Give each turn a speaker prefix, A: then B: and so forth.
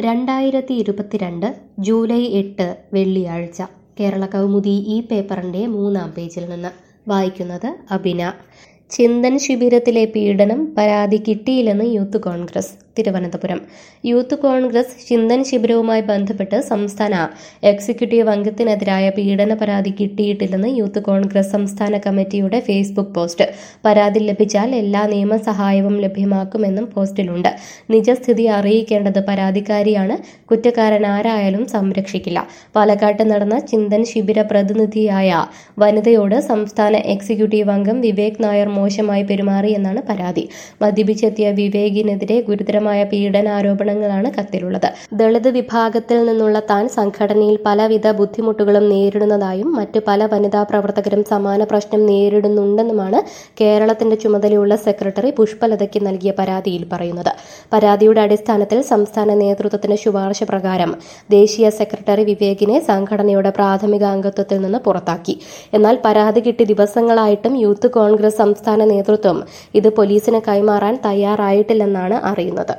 A: രണ്ടായിരത്തി ഇരുപത്തിരണ്ട് ജൂലൈ എട്ട് വെള്ളിയാഴ്ച കേരള കൗമുദി ഈ പേപ്പറിൻ്റെ മൂന്നാം പേജിൽ നിന്ന് വായിക്കുന്നത് അബിന ചിന്തൻ ശിബിരത്തിലെ പീഡനം പരാതി കിട്ടിയില്ലെന്ന് യൂത്ത് കോൺഗ്രസ് തിരുവനന്തപുരം യൂത്ത് കോൺഗ്രസ് ചിന്തൻ ശിബിരവുമായി ബന്ധപ്പെട്ട് സംസ്ഥാന എക്സിക്യൂട്ടീവ് അംഗത്തിനെതിരായ പീഡന പരാതി കിട്ടിയിട്ടില്ലെന്ന് യൂത്ത് കോൺഗ്രസ് സംസ്ഥാന കമ്മിറ്റിയുടെ ഫേസ്ബുക്ക് പോസ്റ്റ് പരാതി ലഭിച്ചാൽ എല്ലാ നിയമസഹായവും ലഭ്യമാക്കുമെന്നും പോസ്റ്റിലുണ്ട് നിജസ്ഥിതി അറിയിക്കേണ്ടത് പരാതിക്കാരിയാണ് കുറ്റക്കാരൻ ആരായാലും സംരക്ഷിക്കില്ല പാലക്കാട്ട് നടന്ന ചിന്തൻ ശിബിര പ്രതിനിധിയായ വനിതയോട് സംസ്ഥാന എക്സിക്യൂട്ടീവ് അംഗം വിവേക് നായർ മോശമായി പെരുമാറിയെന്നാണ് പരാതി മദ്യപിച്ചെത്തിയ വിവേകിനെതിരെ ഗുരുതരമായ പീഡനാരോപണങ്ങളാണ് കത്തിലുള്ളത് ദളിത് വിഭാഗത്തിൽ നിന്നുള്ള താൻ സംഘടനയിൽ പലവിധ ബുദ്ധിമുട്ടുകളും നേരിടുന്നതായും മറ്റ് പല വനിതാ പ്രവർത്തകരും സമാന പ്രശ്നം നേരിടുന്നുണ്ടെന്നുമാണ് കേരളത്തിന്റെ ചുമതലയുള്ള സെക്രട്ടറി പുഷ്പലതയ്ക്ക് നൽകിയ പരാതിയിൽ പറയുന്നത് പരാതിയുടെ അടിസ്ഥാനത്തിൽ സംസ്ഥാന നേതൃത്വത്തിന്റെ ശുപാർശ പ്രകാരം ദേശീയ സെക്രട്ടറി വിവേകിനെ സംഘടനയുടെ പ്രാഥമിക അംഗത്വത്തിൽ നിന്ന് പുറത്താക്കി എന്നാൽ പരാതി കിട്ടി ദിവസങ്ങളായിട്ടും യൂത്ത് കോൺഗ്രസ് സംസ്ഥാന നേതൃത്വം ഇത് പോലീസിന് കൈമാറാൻ തയ്യാറായിട്ടില്ലെന്നാണ് അറിയുന്നത്